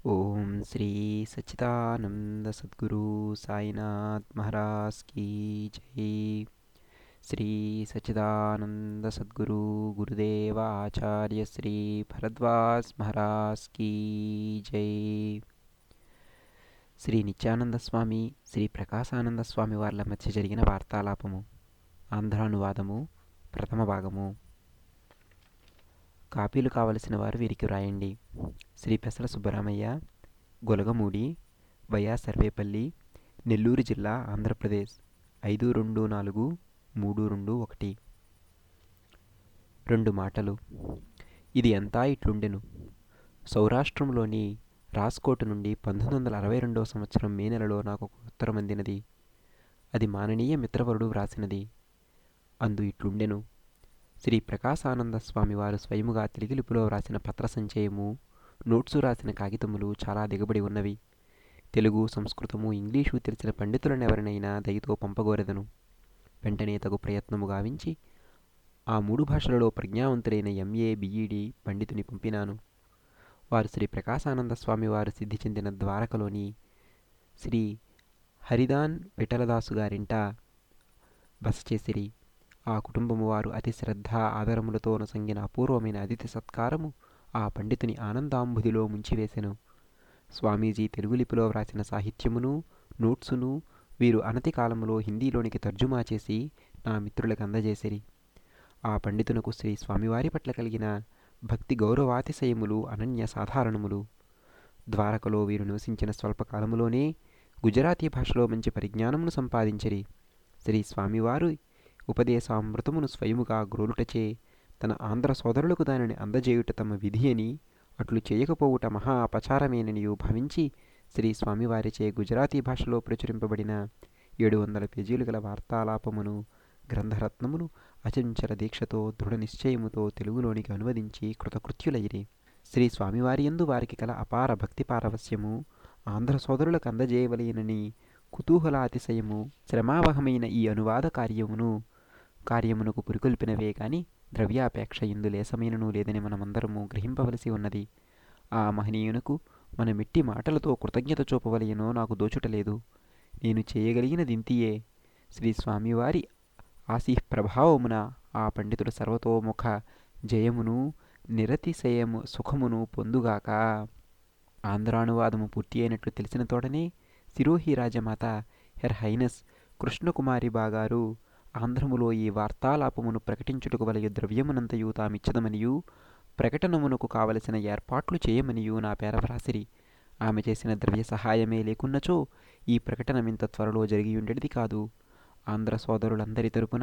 ఓం శ్రీ సచ్చిదానంద సద్గురు సాయినాథ్ మహారాజ్ కీ జై శ్రీ సచ్చిదానంద సద్గురు గురుదేవ ఆచార్య శ్రీ భరద్వాజ్ మహారాజ్ కీ జై శ్రీ నిత్యానంద స్వామి శ్రీ ప్రకాశానంద స్వామి వార్ల మధ్య జరిగిన వార్తాలాపము ఆంధ్రానువాదము ప్రథమ భాగము కాపీలు కావలసిన వారు వీరికి వ్రాయండి శ్రీ పెసల సుబ్బరామయ్య గొలగమూడి వయా సర్వేపల్లి నెల్లూరు జిల్లా ఆంధ్రప్రదేశ్ ఐదు రెండు నాలుగు మూడు రెండు ఒకటి రెండు మాటలు ఇది అంతా ఇట్లుండెను సౌరాష్ట్రంలోని రాస్కోట్ నుండి పంతొమ్మిది వందల అరవై రెండవ సంవత్సరం మే నెలలో నాకు ఒక ఉత్తరం అందినది అది మాననీయ మిత్రవరుడు వ్రాసినది అందు ఇట్లుండెను శ్రీ ప్రకాశానంద స్వామి వారు స్వయముగా తెలుగు లిపిలో వ్రాసిన పత్ర సంచయము నోట్సు రాసిన కాగితములు చాలా దిగబడి ఉన్నవి తెలుగు సంస్కృతము ఇంగ్లీషు తెలిసిన పండితులను ఎవరినైనా దయతో పంపగోరెదను వెంటనే తగు ప్రయత్నము గావించి ఆ మూడు భాషలలో ప్రజ్ఞావంతుడైన ఎంఏ బిఈడి పండితుని పంపినాను వారు శ్రీ ప్రకాశానంద స్వామి వారు సిద్ధి చెందిన ద్వారకలోని శ్రీ హరిదాన్ విఠలదాసు గారింట బస చేసిరి ఆ కుటుంబము వారు అతి శ్రద్ధ ఆదరములతో నొసంగిన అపూర్వమైన అతిథి సత్కారము ఆ పండితుని ఆనందాంబుదిలో ముంచివేసెను స్వామీజీ తెలుగు లిపిలో వ్రాసిన సాహిత్యమును నోట్సును వీరు అనతి కాలములో హిందీలోనికి తర్జుమా చేసి నా మిత్రులకు అందజేసిరి ఆ పండితునకు శ్రీ స్వామివారి పట్ల కలిగిన భక్తి గౌరవాతిశయములు అనన్య సాధారణములు ద్వారకలో వీరు నివసించిన స్వల్పకాలములోనే గుజరాతీ భాషలో మంచి పరిజ్ఞానమును సంపాదించిరి శ్రీ స్వామివారు ఉపదేశామృతమును స్వయముగా గ్రోలుటచే తన ఆంధ్ర సోదరులకు దానిని అందజేయుట తమ విధి అని అట్లు చేయకపోవుట మహా అపచారమేననియు భావించి శ్రీ స్వామివారిచే గుజరాతీ భాషలో ప్రచురింపబడిన ఏడు వందల పేజీలు గల వార్తాలాపమును గ్రంథరత్నమును అచంచల దీక్షతో దృఢ నిశ్చయముతో తెలుగులోనికి అనువదించి కృతకృత్యులైరి శ్రీ స్వామివారి యందు వారికి కల అపార భక్తి పారవస్యము ఆంధ్ర సోదరులకు అందజేయవలేనని కుతూహలాతిశయము శ్రమావహమైన ఈ అనువాద కార్యమును కార్యమునకు పురికొల్పినవే గాని ద్రవ్యాపేక్ష ఇందు లేసమైనను లేదని మనమందరము గ్రహింపవలసి ఉన్నది ఆ మహనీయునకు మన మిట్టి మాటలతో కృతజ్ఞత చూపవలయనో నాకు దోచుటలేదు నేను చేయగలిగినదింతియే శ్రీ స్వామివారి ఆశీహ్ ప్రభావమున ఆ పండితుడు సర్వతోముఖ జయమును నిరతిశయము సుఖమును పొందుగాక ఆంధ్రానువాదము పూర్తి అయినట్లు తెలిసిన తోడనే సిరోహి రాజమాత హెర్ హైనస్ కృష్ణకుమారి బాగారు ఆంధ్రములో ఈ వార్తాలాపమును ప్రకటించుటకు వలయ ద్రవ్యమునంతయు తామిచ్చదమనియు ప్రకటనమునకు కావలసిన ఏర్పాట్లు చేయమనియు నా పేర వ్రాసిరి ఆమె చేసిన ద్రవ్య సహాయమే లేకున్నచో ఈ ప్రకటనమింత త్వరలో జరిగియుండేది కాదు ఆంధ్ర సోదరులందరి తరపున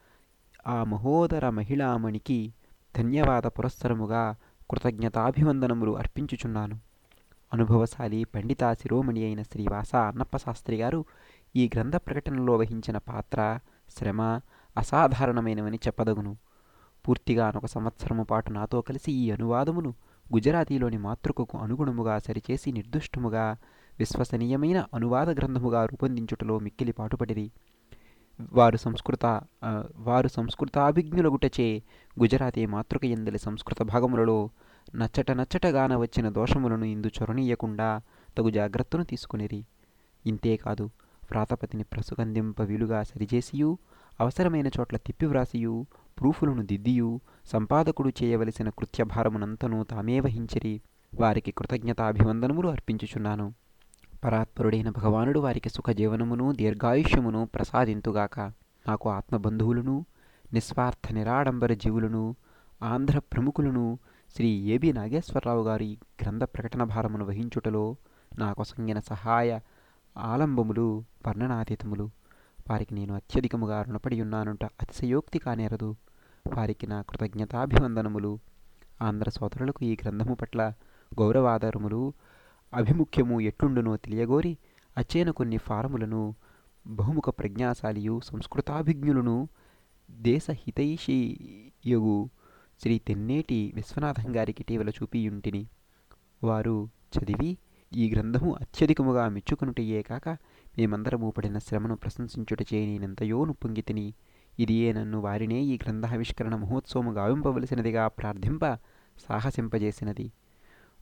ఆ మహోదర మహిళామణికి ధన్యవాద పురస్సరముగా కృతజ్ఞతాభివందనములు అర్పించుచున్నాను అనుభవశాలి పండిత శిరోమణి అయిన శ్రీవాస అన్నప్ప శాస్త్రి గారు ఈ గ్రంథ ప్రకటనలో వహించిన పాత్ర శ్రమ అసాధారణమైనవని చెప్పదగును పూర్తిగా ఒక సంవత్సరము పాటు నాతో కలిసి ఈ అనువాదమును గుజరాతీలోని మాతృకకు అనుగుణముగా సరిచేసి నిర్దుష్టముగా విశ్వసనీయమైన అనువాద గ్రంథముగా రూపొందించుటలో మిక్కిలి పాటుపడిరి వారు సంస్కృత వారు సంస్కృతాభిజ్ఞులగుటచే గుజరాతీ మాతృక ఎందలి సంస్కృత భాగములలో నచ్చట నచ్చటగాన వచ్చిన దోషములను ఇందు చొరనీయకుండా తగు జాగ్రత్తను తీసుకునిరి ఇంతేకాదు వ్రాతపతిని ప్రసుగందింప వీలుగా సరిచేసియు అవసరమైన చోట్ల తిప్పివ్రాసియు ప్రూఫులను దిద్దియు సంపాదకుడు చేయవలసిన కృత్యభారమునంతను తామే వహించిరి వారికి కృతజ్ఞతాభివందనములు అర్పించుచున్నాను పరాత్పరుడైన భగవానుడు వారికి సుఖజీవనమును దీర్ఘాయుష్యమును ప్రసాదింతుగాక నాకు ఆత్మబంధువులను నిస్వార్థ నిరాడంబర జీవులను ఆంధ్ర ప్రముఖులను శ్రీ ఏబి నాగేశ్వరరావు గారి గ్రంథ ప్రకటన భారమును వహించుటలో నాకొసంగిన సహాయ ఆలంబములు వర్ణనాతీతములు వారికి నేను అత్యధికముగా రుణపడి ఉన్నానుంట అతిశయోక్తి కానేరదు వారికి నా కృతజ్ఞతాభివందనములు ఆంధ్ర సోదరులకు ఈ గ్రంథము పట్ల గౌరవాధారములు అభిముఖ్యము ఎట్లుండునో తెలియగోరి అచ్చేన కొన్ని ఫారములను బహుముఖ ప్రజ్ఞాశాలియు సంస్కృతాభిజ్ఞులను దేశ హితైషియగు శ్రీ తెన్నేటి విశ్వనాథం గారికి ఇటీవల చూపియుంటిని వారు చదివి ఈ గ్రంథము అత్యధికముగా మెచ్చుకునుటయే కాక మేమందరము పడిన శ్రమను ప్రశంసించుటచే నేనెంతయో నుప్పొంగితిని ఇదియే నన్ను వారినే ఈ గ్రంథావిష్కరణ మహోత్సవము గావింపవలసినదిగా ప్రార్థింప సాహసింపజేసినది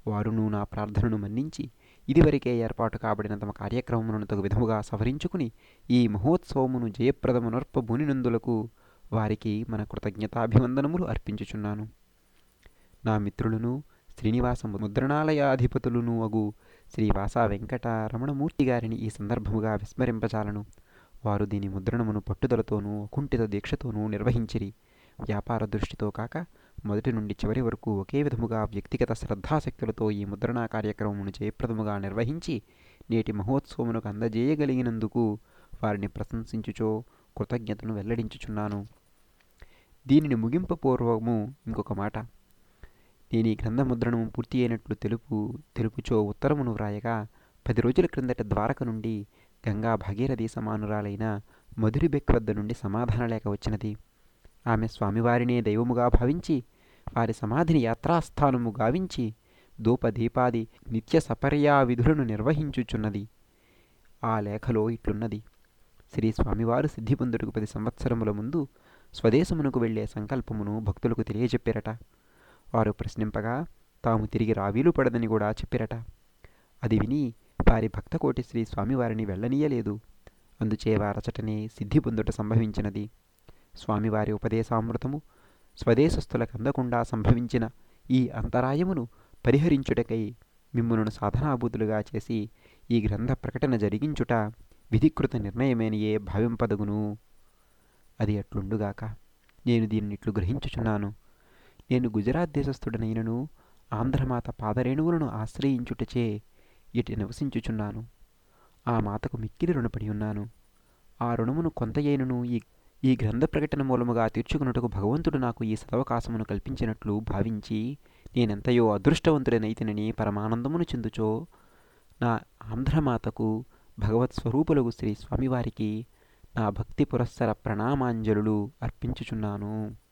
వారును నా ప్రార్థనను మన్నించి ఇదివరకే ఏర్పాటు కాబడిన తమ కార్యక్రమములను తగు విధముగా సవరించుకుని ఈ మహోత్సవమును జయప్రదమునర్పబునినందులకు వారికి మన కృతజ్ఞతాభివందనములు అర్పించుచున్నాను నా మిత్రులను శ్రీనివాస ముద్రణాలయాధిపతులను అగు శ్రీవాస వెంకట రమణమూర్తి గారిని ఈ సందర్భముగా విస్మరింపజాలను వారు దీని ముద్రణమును పట్టుదలతోనూ అకుంఠిత దీక్షతోనూ నిర్వహించిరి వ్యాపార దృష్టితో కాక మొదటి నుండి చివరి వరకు ఒకే విధముగా వ్యక్తిగత శ్రద్ధాశక్తులతో ఈ ముద్రణా కార్యక్రమమును జయప్రదముగా నిర్వహించి నేటి మహోత్సవమునకు అందజేయగలిగినందుకు వారిని ప్రశంసించుచో కృతజ్ఞతను వెల్లడించుచున్నాను దీనిని ముగింపు పూర్వము ఇంకొక మాట నేను ఈ గ్రంథ ముద్రణము పూర్తి అయినట్లు తెలుపు తెలుపుచో ఉత్తరమును వ్రాయగా పది రోజుల క్రిందట ద్వారక నుండి గంగా భాగీరథి సమానురాలైన మధురిబెక్ వద్ద నుండి సమాధాన లేఖ వచ్చినది ఆమె స్వామివారినే దైవముగా భావించి వారి సమాధిని యాత్రాస్థానము గావించి దూపదీపాది నిత్య సపర్యా విధులను నిర్వహించుచున్నది ఆ లేఖలో ఇట్లున్నది శ్రీ స్వామివారు సిద్ధిపొందుటకు పది సంవత్సరముల ముందు స్వదేశమునకు వెళ్లే సంకల్పమును భక్తులకు తెలియజెప్పారట వారు ప్రశ్నింపగా తాము తిరిగి రావీలు పడదని కూడా చెప్పిరట అది విని వారి భక్తకోటి శ్రీ స్వామివారిని వెళ్ళనీయలేదు అందుచే వారచటనే సిద్ధి పొందుట సంభవించినది స్వామివారి ఉపదేశామృతము స్వదేశస్థులకు అందకుండా సంభవించిన ఈ అంతరాయమును పరిహరించుటకై మిమ్ములను సాధనాభూతులుగా చేసి ఈ గ్రంథ ప్రకటన జరిగించుట విధికృత నిర్ణయమేనియే భావింపదగును అది అట్లుండుగాక నేను దీనినిట్లు గ్రహించుచున్నాను నేను గుజరాత్ దేశస్థుడనైనను ఆంధ్రమాత పాదరేణువులను ఆశ్రయించుటచే ఇటు నివసించుచున్నాను ఆ మాతకు మిక్కిలి రుణపడి ఉన్నాను ఆ రుణమును కొంతయైనను ఈ ఈ గ్రంథ ప్రకటన మూలముగా తీర్చుకున్నట్టుకు భగవంతుడు నాకు ఈ సదవకాశమును కల్పించినట్లు భావించి నేనెంతయో అదృష్టవంతుడనైతినని పరమానందమును చెందుచో నా ఆంధ్రమాతకు భగవత్ స్వరూపులకు శ్రీ స్వామివారికి నా భక్తి పురస్సర ప్రణామాంజలులు అర్పించుచున్నాను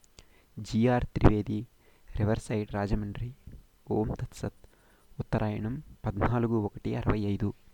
G R Trivedi river side Rajahmundry Om తత్సత్ ఉత్తరాయణం పద్నాలుగు ఒకటి అరవై ఐదు